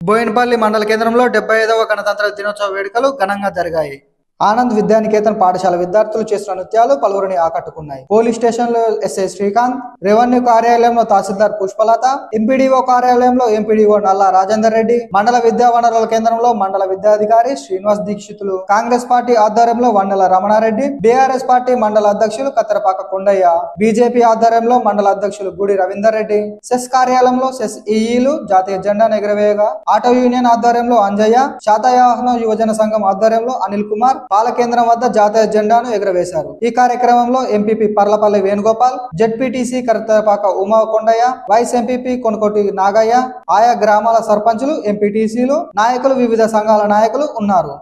బోయినపల్లి మండల కేంద్రంలో డెబ్బై ఐదవ గణతంత్ర దినోత్సవ వేడుకలు ఘనంగా జరిగాయి ఆనంద్ విద్యానికేతన్ పాఠశాల విద్యార్థులు చేసిన నృత్యాలు పలువురిని ఆకట్టుకున్నాయి పోలీస్ స్టేషన్ లో ఎస్ఐ శ్రీకాంత్ రెవెన్యూ కార్యాలయంలో తహసీల్దార్ పుష్పలత ఎంపీడీఓ కార్యాలయంలో ఎంపీడీఓ నల్లా రాజేందర్ రెడ్డి మండల విద్యా వనరుల కేంద్రంలో మండల విద్యాధికారి శ్రీనివాస్ దీక్షితులు కాంగ్రెస్ పార్టీ ఆధ్వర్యంలో వండల రమణారెడ్డి బీఆర్ఎస్ పార్టీ మండల అధ్యక్షులు కత్తెరపాక కొండయ్య బీజేపీ ఆధ్వర్యంలో మండల అధ్యక్షులు గుడి రవీందర్ రెడ్డి సెస్ కార్యాలయంలో సెస్ ఈఈలు జాతీయ జెండాను ఎగురవేయగా ఆటో యూనియన్ ఆధ్వర్యంలో అంజయ్య శాతయాహన యువజన సంఘం ఆధ్వర్యంలో అనిల్ కుమార్ పాల కేంద్రం వద్ద జాతీయ జెండాను ఎగురవేశారు ఈ కార్యక్రమంలో MPP Parlapalli Venugopal ZPTC Kartapaka Uma Kondaiah vice MPP Konakoti Nagaiah ఆయా గ్రామాల సర్పంచులు ఎంపీటీసీలు నాయకులు వివిధ సంఘాల నాయకులు ఉన్నారు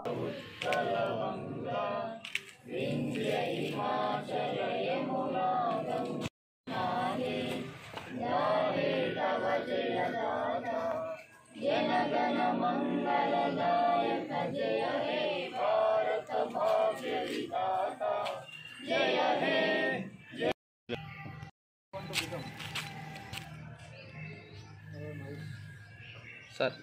సార్